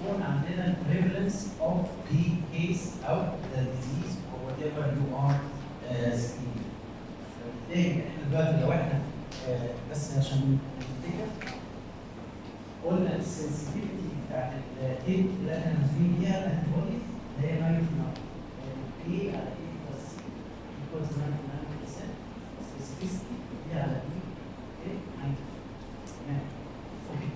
يكون عندنا prevalence of the case او the disease or whatever you are uh, seeing. فبالتالي احنا دلوقتي لو احنا آه، بس عشان نفتكر قلنا السنسيتيفيتي بتاعت التيب اللي احنا نازلين بيها الانتيبودي اللي هي 99 بي على اي بلس ايكوالز 99% سبيسيفيستي بي على بي ايه 90 تمام اوكي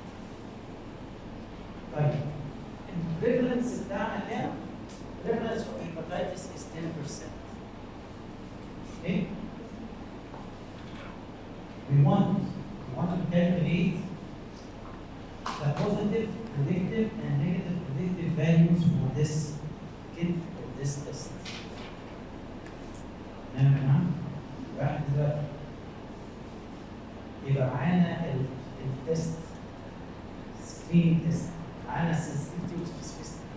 طيب البريفلنس بتاعنا كام؟ prevalence of hepatitis is 10%. Okay? We want, we want to calculate the positive, predictive, and negative predictive values for this kit or this test. تمام يا جماعة؟ يبقى احنا دلوقتي يبقى معانا ال- التست سكرين تيست معانا sensitivity وسبيسيفيستي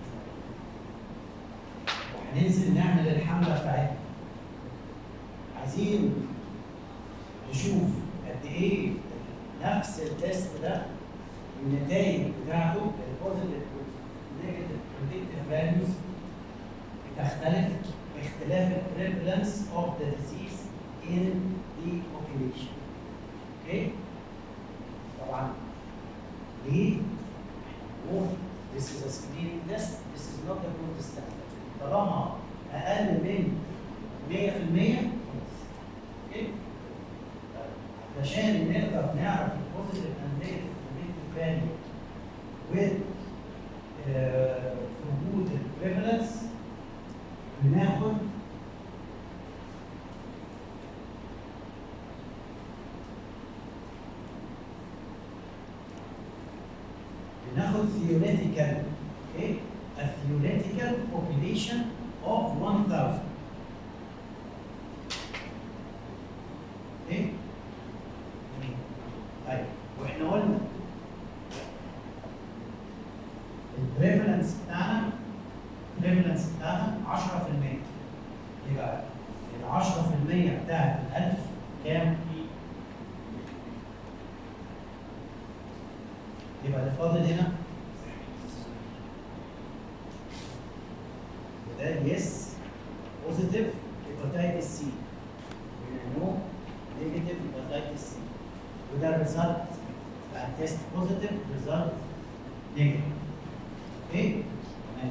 وهننزل نعمل الحمله بتاعتنا عايزين نشوف قد ايه نفس التيست ده النتائج بتاعته البوزيتيف والنيجاتيف بريدكتيف فاليوز بتختلف باختلاف البريفلنس اوف ذا ديزيز ان the population. اوكي؟ طبعا ليه؟ هو this is a screening test, this is not a gold standard. طالما اقل من 100% خلاص. اوكي؟ طيب، علشان نقدر نعرف البوزيتيف اند نيجاتيف بريدكتيف فاليو with آه، وجود البريفلنس بناخد بناخد theoretical okay a theoretical population of 1000 okay جميل. طيب واحنا قلنا البريفلنس بتاعنا البريفلنس بتاعنا 10% يبقى ال 10% بتاعت ال 1000 كام؟ يبقى اللي فاضل هنا وده يس بوزيتيف هيباتيتس سي نو نيجاتيف هيباتيتس سي وده الريزلت بتاع التيست بوزيتيف ريزلت نيجاتيف اوكي تمام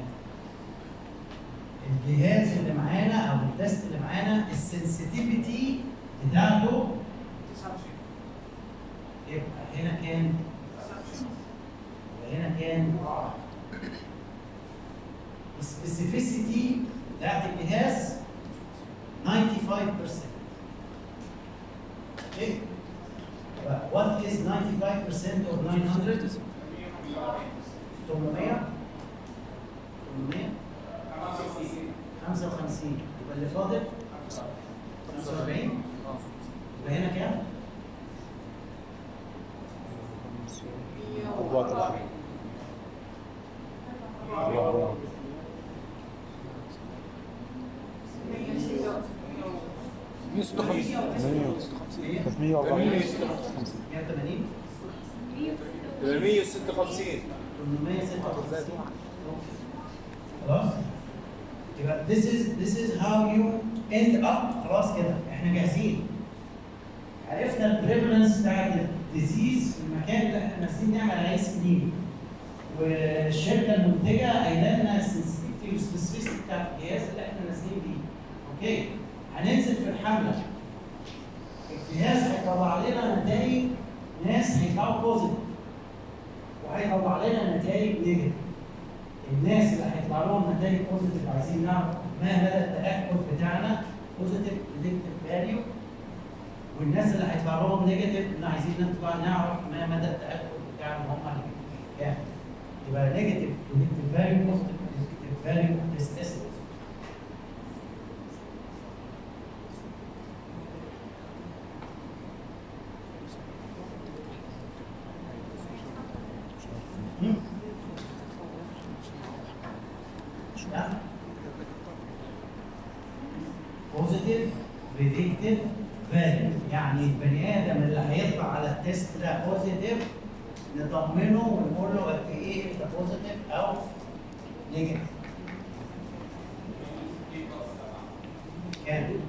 الجهاز اللي معانا او التيست اللي معانا السنسيتيفيتي بتاعته يبقى هنا كام؟ وهنا كام؟ السبيسيفيسيتي بتاعت الجهاز 95% اوكي؟ يبقى what is 95% of 900؟ 800 800 55 يبقى اللي فاضل 45 يبقى هنا كام؟ 34 34 156 354 180 356 856 خلاص يبقى this is this is how you end up خلاص كده احنا جاهزين عرفنا البريفلنس بتاعت الديزيز في المكان اللي احنا نازلين نعمل عليه سنين والشركه المنتجه قايله لنا السنسيتيفيتي والسبيسيفيستي بتاعت الجهاز اللي احنا نازلين بيه اوكي هننزل في الحمله الجهاز هيطلع لنا نتائج ناس هيطلعوا بوزيتيف وهيطلع لنا نتائج نيجاتيف الناس اللي هيطلع لهم نتائج بوزيتيف عايزين نعرف ما مدى التاكد بتاعنا بوزيتيف بريدكتيف فاليو والناس اللي هيطلع لهم نيجاتيف احنا عايزين نطلع نعرف ما مدى التاكد بتاعهم هم كام يبقى نيجاتيف بريدكتيف فاليو بوزيتيف بريدكتيف فاليو تيست بوزيتيف بريدكتيف فاليو يعني البني ادم اللي هيطلع على التيست ده بوزيتيف نطمنه ونقول له قد ايه انت بوزيتيف او نيجاتيف كام؟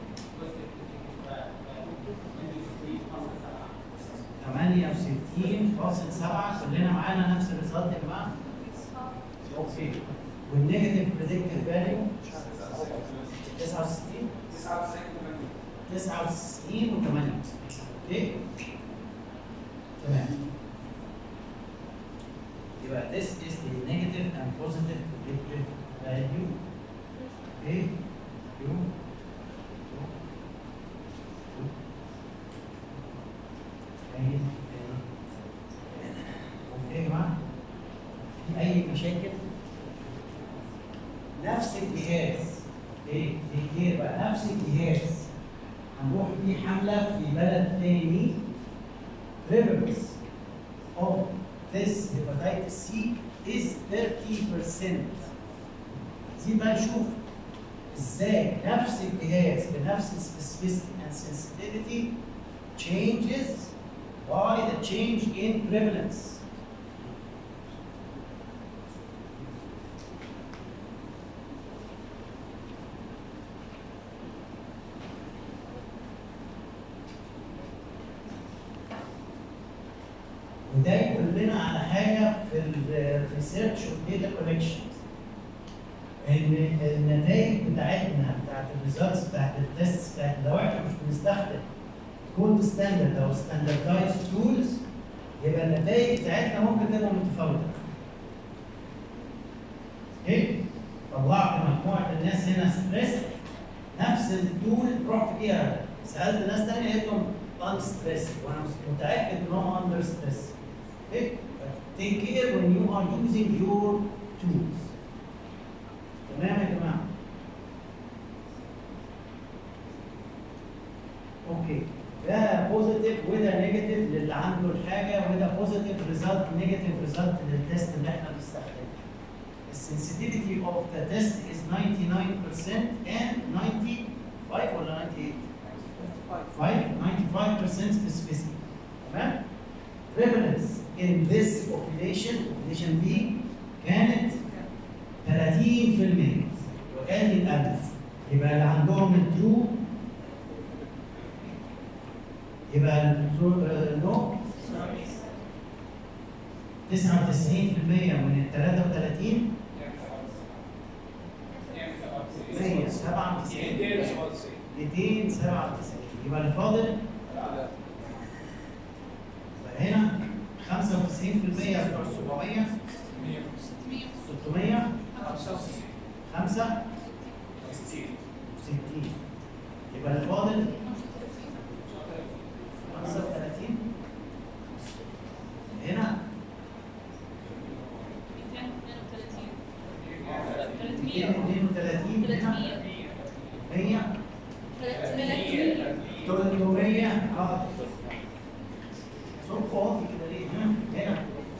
68.7 كلنا معانا نفس الريزلت يا جماعه؟ اوكي والنيجاتيف بريدكتيف فاليو 69 99 و8 اوكي تمام يبقى this is the negative and positive predictive value okay you اوكي يا جماعه في اي مشاكل نفس الجهاز ايه دي بقى نفس الجهاز هنروح بيه حمله في بلد تاني prevalence of this hepatitis C is 30%. عايزين بقى نشوف ازاي نفس الجهاز بنفس السبيسيفيستي and sensitivity changes by the change in prevalence. وده يدلنا على حاجه في الريسيرش والديتا كولكشن ان النتائج بتاعتنا بتاعت الريزلتس بتاعت التست بتاعت لو احنا مش بنستخدم كولد ستاندرد او ستاندردايز تولز يبقى النتائج بتاعتنا ممكن تبقى متفاوته. اوكي؟ طلعت مجموعه الناس هنا ستريس نفس التول رحت بيها سالت ناس ثانيه لقيتهم ان ستريس وانا متاكد ان هم اندر ستريس. اوكي؟ Take care when you are using your tools. تمام يا جماعه؟ اوكي ده بوزيتيف وده نيجاتيف للي عنده الحاجه وده بوزيتيف ريزلت نيجاتيف ريزلت للتست اللي احنا بنستخدمه. السنسيتيفيتي اوف ذا تيست از 99% and 95 ولا 98 5 95% specificity تمام prevalence in this population population B كانت 30% وكان الألف يبقى اللي عندهم الترو يبقى النو 99% من ال 33 197 297 يبقى الفاضل يبقى هنا 95% بتوع 700 600 5 60 يبقى الفاضل 35 هنا 232 هنا 100 300 اه صوت واطي كده ليه؟ هنا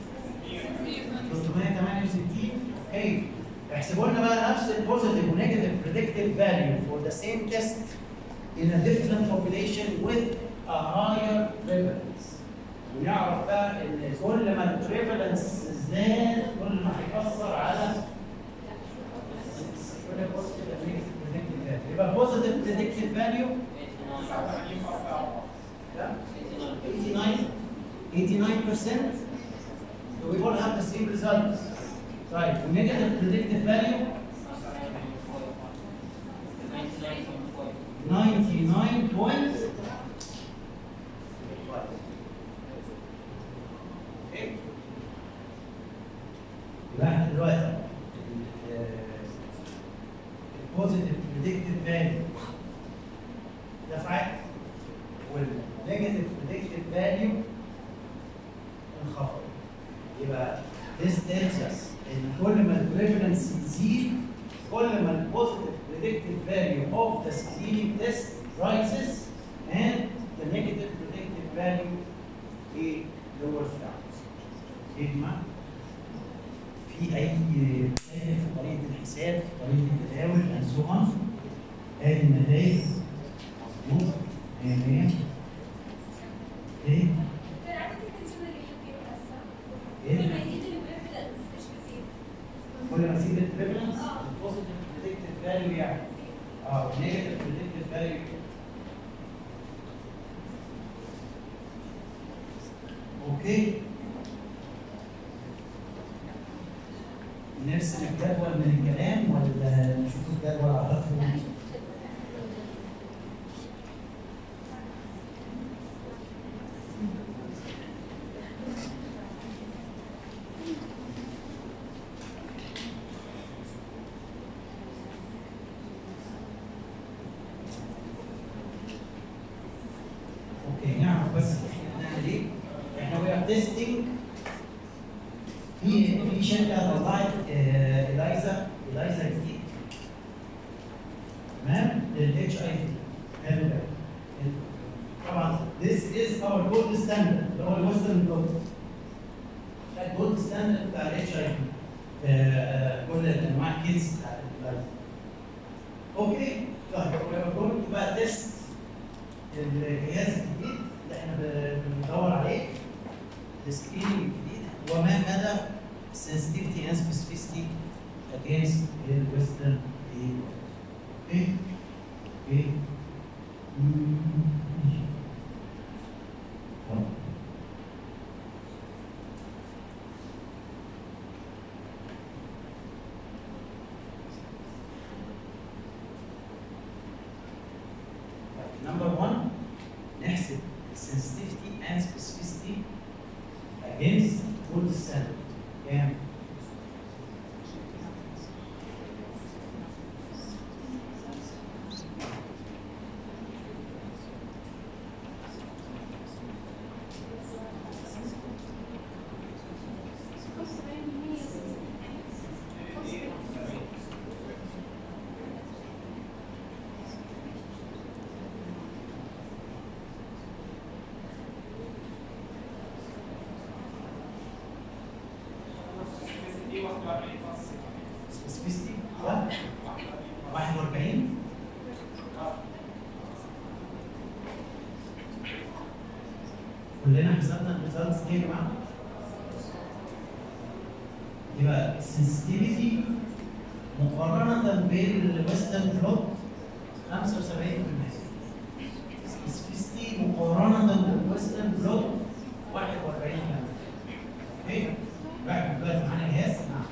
368 اوكي احسبوا لنا بقى نفس البوزيتيف ونيجاتيف بريدكتيف فاليو فور ذا سيم تيست in a different population with a higher prevalence ونعرف بقى ان كل ما البريفالنس زاد كل ما هيأثر على يبقى positive predictive value yeah, 89 89% so we all have the same results right negative predictive value 99 points okay يبقى احنا دلوقتي البوزيتيف بريدكتيف فاليو دفعت والنيجاتيف بريدكتيف فاليو انخفض يبقى this tells us ان كل ما البريفرنس يزيد كل ما البوزيتيف predictive value of the screening test rises and the negative predictive value is lower down. فهمت؟ في اي سهل في طريقه الحساب في طريقه التداول and so on ادي النتائج مظبوط 100 100 ايه؟ كل لما اسيب البريفلنس البوزيتيف بريدكتيف فاليو يعني اه والنيجاتيف بريدكتيف فاليو اوكي نرسم الجدول من الكلام ولا نشوف الجدول على طول اوكي نعرف بس احنا بنعمل ايه؟ احنا وي ار تيستنج في في شركه طلعت آه، اليزا اليزا جديد تمام للاتش اي في حلو ده طبعا this is our gold standard اللي هو الويسترن بلوت ده الجولد ستاندرد بتاع الاتش اي في كل انواع الكيتس بتاعت اليزا اوكي طيب we're going to بقى تيست الجهاز الجديد اللي احنا ب- بندور عليه السكريننج الجديد وما مدى sensitivity and specificity against الويسترن اوكي اوكي مم. طب. Number one, نحسب sensitivity and specificity against gold standard. كام؟ specificity ده 41 كلنا حسبنا الريزلتس دي يا جماعه يبقى sensitivity مقارنة بالويسترن بلوت 75% specificity مقارنة بالويسترن بلوت 41% اوكي؟ بعد دلوقتي معانا جهاز نعم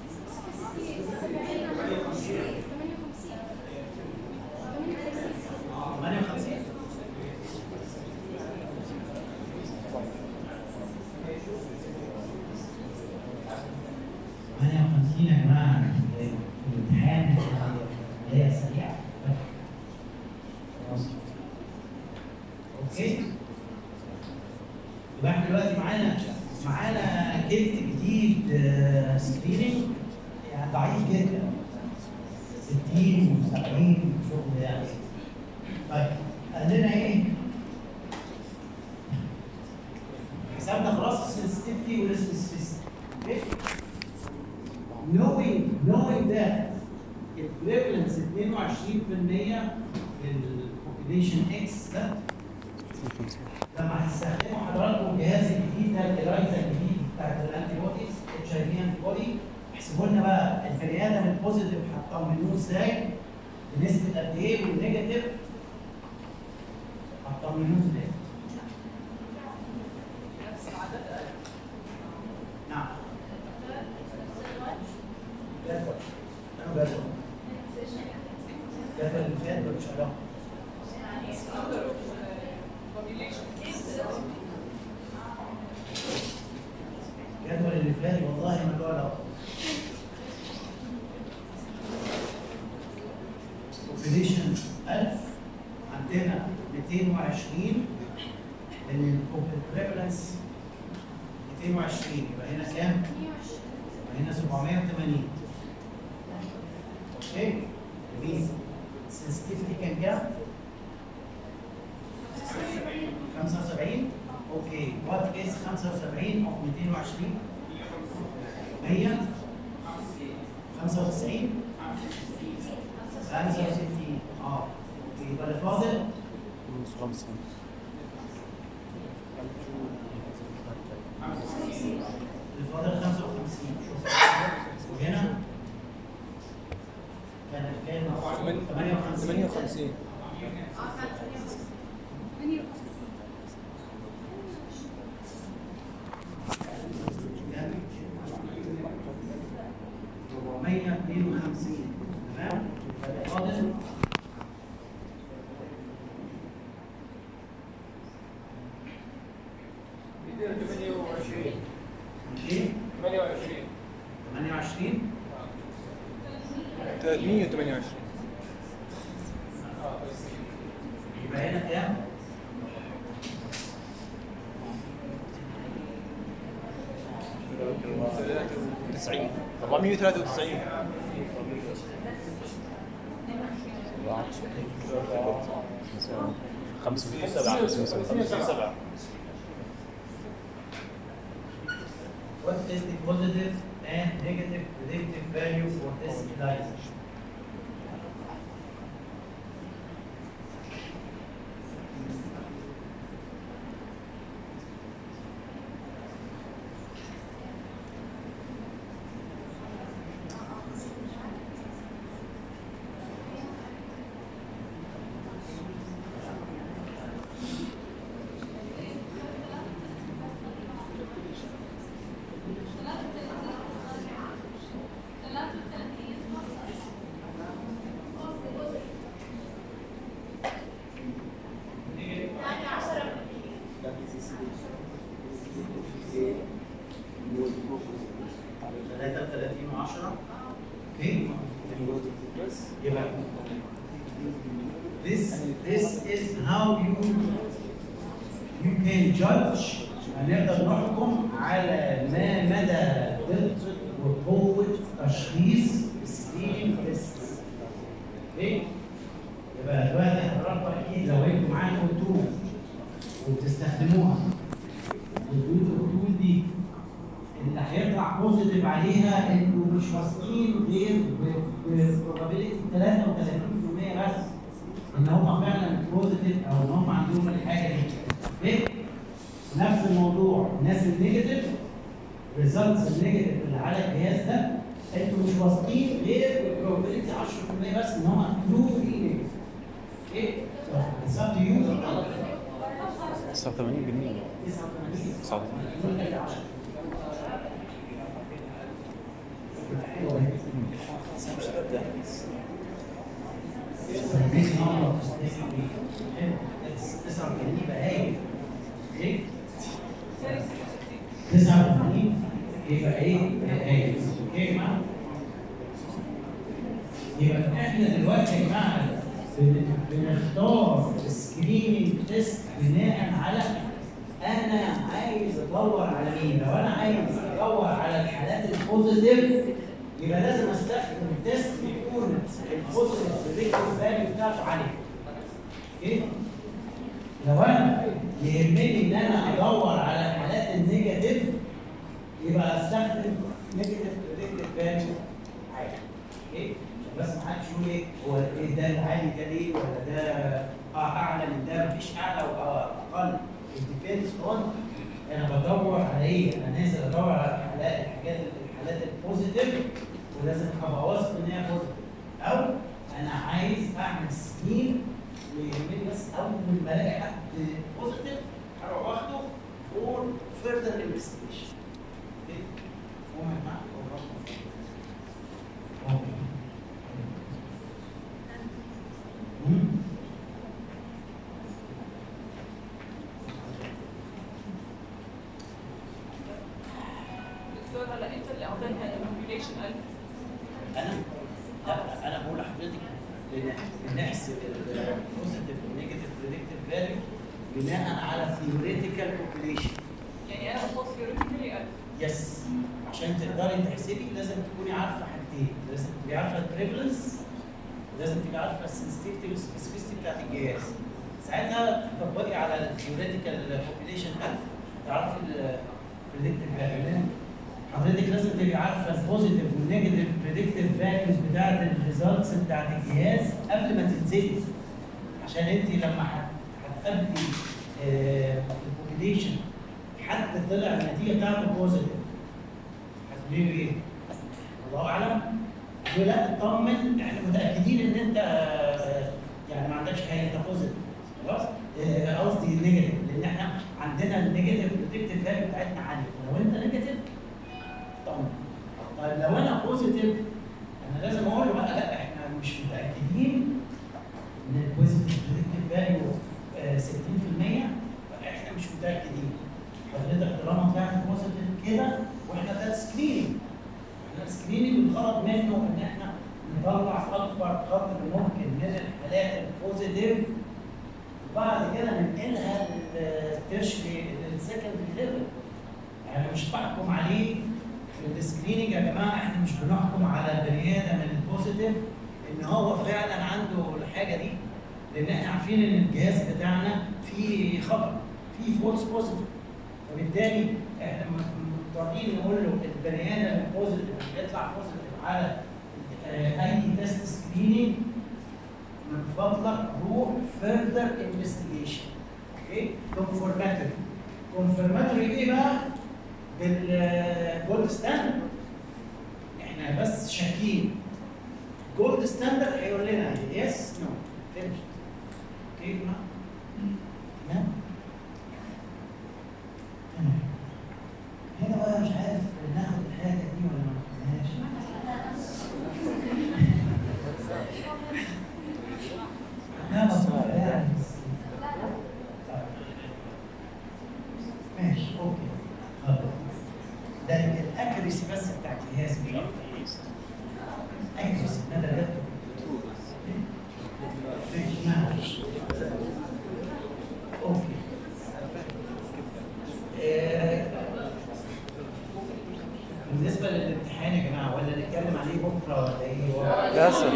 58 58 يا جماعه في الامتحان اللي هي سريعه خلاص. اوكي يبقى احنا دلوقتي معانا معانا كيت جديد سكريننج يعني ضعيف جدا 60 و70 شغل يعني طيب قال لنا ايه؟ حسبنا خلاص السنسيتيفيتي والسبيسيفيستي knowing knowing that equivalence 22% للبوبيليشن اكس ده لما هتستخدموا حضراتكم الجهاز الجديد ده الارايزا الجديد بتاعت الانتي بوديز اتش اي في انتي بودي احسبوا لنا بقى البني ادم البوزيتيف هتطمنوه ازاي بنسبه قد ايه والنيجاتيف هتطمنوه ازاي نعم جدول انا جدول جدول اللي فات ملوش علاقه الجدول اللي فات والله ما له علاقه population 1000 عندنا 220 لان البريفالنس 220 يبقى هنا كام؟ يبقى هنا 780 اوكي؟ جميل sensitivity كان كام؟ 75 اوكي وات از 75 اوف 220 100 95 65 اه اوكي يبقى اللي فاضل خمسة اللي فاضل 55 وهنا 58 452 تمام؟ فاضل ايه؟ 28 328 يبقى هنا كام؟ 90 493 57 What is the positive and negative predictive value for this ELISA? ثلاثة وثلاثين وعشرة اوكي يبقى this this is how you you can judge هنقدر نحكم على ما مدى دقة وقوة تشخيص سكرين تيست اوكي يبقى دلوقتي حضراتكم اكيد لو انتوا معاكم تول وبتستخدموها التول التول دي اللي هيطلع بوزيتيف عليها انتوا مش واثقين غير بروبابيلتي 33% بس ان هم فعلا بوزيتيف او ان هم عندهم الحاجه دي اوكي نفس الموضوع الناس النيجاتيف ريزلتس النيجاتيف اللي على الجهاز ده انتوا مش واثقين غير بروبابيلتي 10% بس ان هم ترو نيجاتيف اوكي اتس اب تو يو 89 بالمية 89 89 يبقى هايل ايه؟ 89 يبقى ايه؟ هايل اوكي يا جماعه؟ يبقى احنا دلوقتي يا جماعه بن- بنختار سكريننج تيست بناء على انا عايز ادور على مين؟ لو انا عايز ادور على الحالات البوزيتيف يبقى لازم استخدم تيست يكون البوزيتيف بريدكتيف فاليو بتاعته عاليه. اوكي؟ لو انا يهمني ان انا ادور على الحالات النيجاتيف يبقى استخدم نيجاتيف بريدكتيف فاليو عالي. اوكي؟ عشان بس ما حدش يقول ايه هو ايه ده العالي ده ليه ولا ده اه اعلى من ده مفيش اعلى واقل. It depends on انا بدور على ايه؟ انا نازل ادور على الحالات الحاجات الحالات البوزيتيف ولازم ابقى واثق ان هي بوزيتيف او انا عايز اعمل سكين ويهمني بس اول ما الاقي حد بوزيتيف هروح واخده فور فيرذر انفستيجيشن. اوكي؟ مهم يا جماعه؟ اوكي. مم. دكتور هلا انت اللي اعطيتها البوبيوليشن 1000 انا لا انا بقول لحضرتك بن- بنحسب البوزيتيف والنيجاتيف بريدكتيف فاليو بناء على ثيوريتيكال بوبيليشن يعني انا بحط ثيوريتيكالي 1000 يس عشان تقدري تحسبي لازم تكوني عارفه حاجتين لازم تبقي عارفه البريفلنس ولازم تبقي عارفه السنسيتيفيتي والسبيسيفيستي بتاعت الجهاز ساعتها تطبقي على الثيوريتيكال بوبيليشن 1000 تعرفي البريدكتيف فاليو حضرتك لازم تبقي عارفه البوزيتيف والنيجاتيف بريدكتيف فاليوز بتاعت الريزلتس بتاعت الجهاز قبل ما تنزلي عشان انت لما هت- هتقابلي آه، في البوبيليشن حد طلع النتيجه بتاعته بوزيتيف هتقولي له ايه؟ الله اعلم يقول لا اطمن احنا متاكدين ان انت آه، يعني ما عندكش حاجه انت بوزيتيف خلاص آه، قصدي نيجاتيف لان احنا عندنا النيجاتيف بريدكتيف فاليو بتاعتنا عاليه لو انت نيجاتيف طمن طيب لو انا بوزيتيف انا لازم اقول له بقى لا احنا مش متاكدين ان البوزيتيف بريدكتيف فاليو 60% فاحنا مش متاكدين حضرتك طالما طلعت بوزيتيف كده واحنا ده سكريننج احنا السكريننج الغرض منه ان احنا نطلع اكبر قدر ممكن من الحالات البوزيتيف وبعد كده ننقلها للترشري للسكندري ليفل يعني مش بحكم عليه في السكريننج يا جماعه احنا مش بنحكم على البني ادم البوزيتيف ان هو فعلا عنده الحاجه دي لان احنا عارفين ان الجهاز بتاعنا فيه خطا فيه فولس بوزيتيف فبالتالي احنا م- مضطرين نقول له البني ادم البوزيتيف اللي بيطلع بوزيتيف على آه، اي تيست سكريننج من فضلك روح فيرذر انفستيجيشن اوكي كونفورماتوري كونفورماتوري ايه بقى؟ بالجولد ستاندرد احنا بس شاكين جولد ستاندرد هيقول لنا يس نو فينش اوكي ما تمام تمام هنا بقى مش عارف ناخد الحاجه دي ولا ما ناخدهاش لا مصروف يعني ماشي اوكي خلاص ده الاكريسي بس بتاع الجهاز مش اكتر اكريسي ده درجته ماشي معلش اوكي آه، بالنسبه للامتحان يا جماعه ولا نتكلم عليه بكره ولا ايه؟ لا سر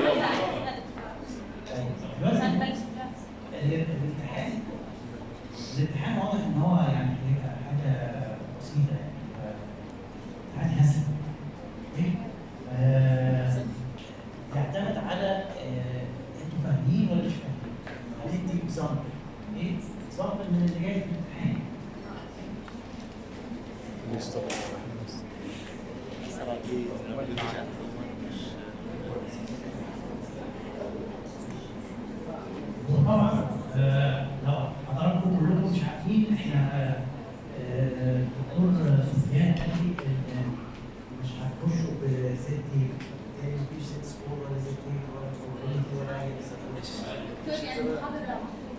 طيب، دلوقتي ال- الامتحان الامتحان واضح ان هو يعني هيبقى حاجه بسيطه يعني امتحان هسل اوكي آه، يعتمد على آه، انتوا فاهمين ولا مش فاهمين؟ هندي اكزامبل ايه؟ اكزامبل من اللي جاي في الامتحان وطبعا آه، لو حضراتكم كلكم مش عارفين احنا آه، آه، الدكتور سفيان قال لي إن مش هتخشوا بستي يعني مفيش ست سكور ولا ستي ولا probability ولا اي دكتور يعني المحاضرة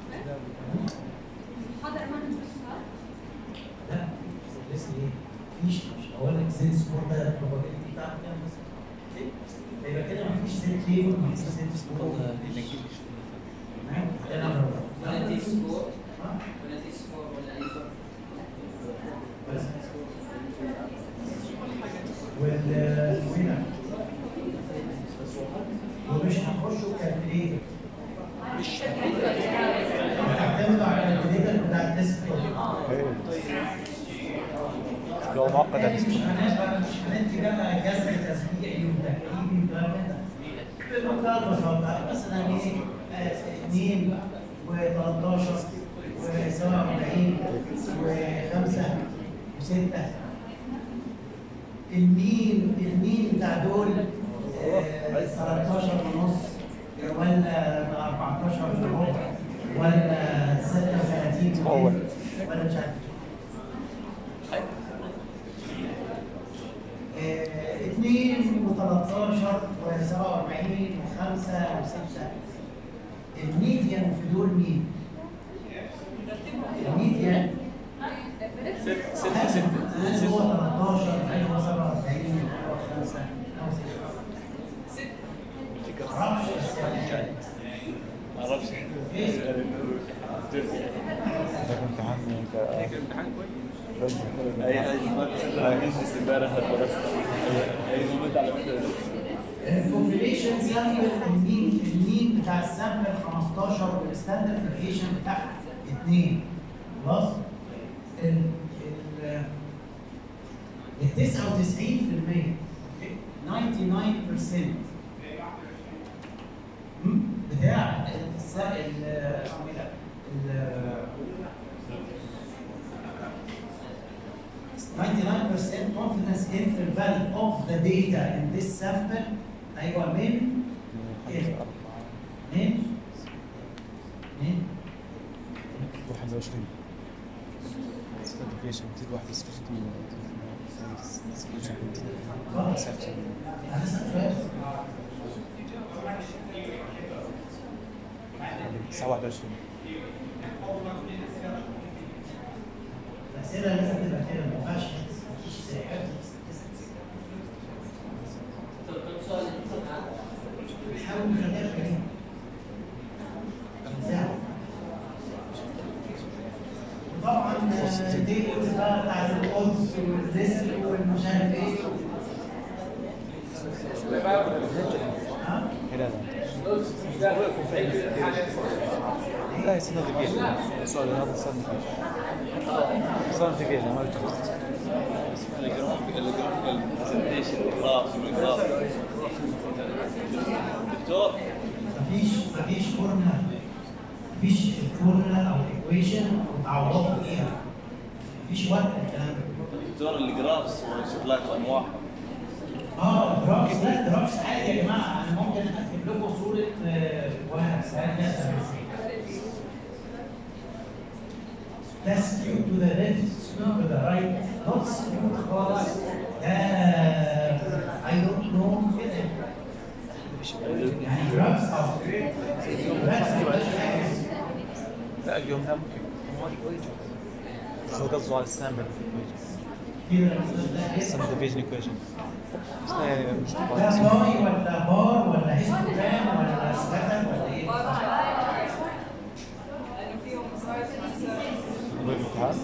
المحاضرة ما ندرسها لا لسه ايه؟ مفيش مش هقول لك ست سكور ده البروبابيلتي بتاعته كام بس اوكي؟ يبقى كده مفيش ست ليه ومفيش ست سكور تمام؟ ده نمبر ولا واحد. تي سكور ها؟ ولا تي سكور ولا اي فرق بس وال وهنا ومش هنخشوا كالكليتر مش هنعتمدوا على الكالكليتر بتاع الديسك لو معقد يعني هتسمع. مش هنبقى مش هندي بقى جذر تسبيعي وتكعيبي وكلام من ده بمنتهى البساطه مثلا ايه 2 و13 و47 و5 و6 المين المين بتاع دول آه، 13 ونص ولا 14 وربع ولا 36 هو. ولا مش عارف آه، اثنين وثلاثاشر وسبعة وأربعين وخمسة وستة الميديان في دول مين؟ الميديان ستة ستة هل هو 13 هل هو 47 هل هو 5 أو 6 معرفش بس يعني معرفش إيه؟ ده كنت عني انت امتحان كويس اي حاجه امبارح درست اي نمت على فكره البوبيليشن سامبل المين المين بتاع السامبل 15 والستاندرد ديفيشن بتاعها 2 خلاص ال ال ال 99% أوكي؟ 99% مم؟ بتاع الس- ال اسمه ايه ده؟ ال 99% confidence interval of the data in this sample ايوه من ايه؟ من من 21 سيرتيفيكيشن تزيد واحد سكوتي خلاص هنسال سؤال 29 الاسئله لازم تبقى كده ما ينفعش مفيش زي حفظ كم سؤال انت حاول نخليها كريمه ساعه طبعا دي بقى بتاعت القدس والرزق والمش عارف ايه ها؟ هنا لا يصير نوتيفيكيشن سؤال هذا صار نوتيفيكيشن صار نوتيفيكيشن ما يتفق الجرافيك الجرافيكال برزنتيشن الجراف الجراف دكتور مفيش مفيش فورمولا مفيش فورمولا او ايكويشن وتعوضوا فيها مفيش وقت الكلام ده دكتور الجرافس وشغلات انواعها اه جرافس لا جرافس عادي يا جماعه انا ممكن اكتب لكم صوره آه، واحد ساعات ناس ده سكيو تو ذا ليفت سكيو تو ذا رايت نوت سكيو خالص ده اي دونت نو كده يعني جرافس او جرافس مش حاجه لا اليوم ده ممكن بس هو قصده على السامبل كده ده كده. السامبل ديفيجن ايكويشن بس لا يعني مش ده طبعا باي ولا بار ولا هيستوجرام ولا سكاتر ولا ايه؟ لأنه فيهم صارت الامتحان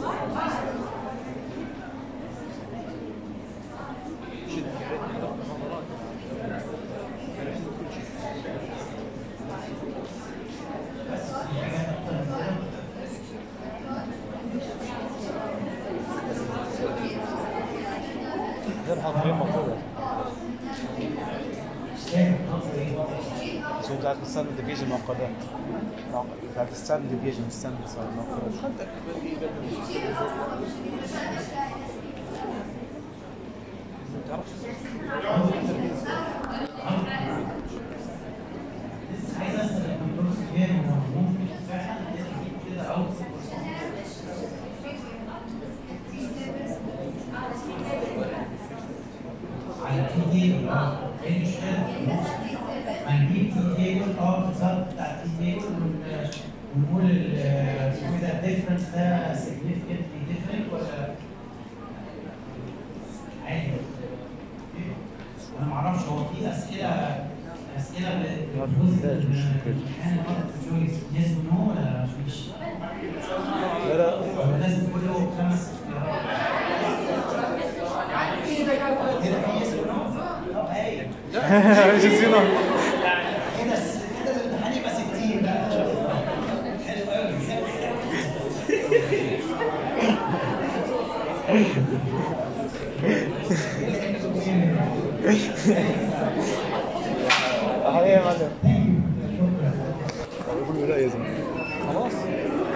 بس في حاجات اكتر من كده غير حاضرين مفروض فاهم قصدي ايه؟ بس هو بتاعت السامبل ديفيجن معقدات معقد- بتاعت السامبل ديفيجن السامبل صار معقدات لسه عايز اسال الدكتور سفيان هو ممكن فعلا يجيب كده او على تي تيبل اه ايه المشكله؟ ما نجيب تي تيبل اه بالظبط بتاع تي تيبل ونقول ال- اسمه ايه ده الديفرنس ده significantly different ولا عادي انا ما اعرفش هو في اسئله اسئله بتجوز الامتحان جويس يس ونو ولا مفيش؟ لا لا ولا لازم كله خمس اختيارات؟ كده في يس ونو؟ طب هايل مش نسينا كده كده الامتحان يبقى 60 بقى حلو قوي هاي يا معلم شكرا يقول لا يا زلمه خلاص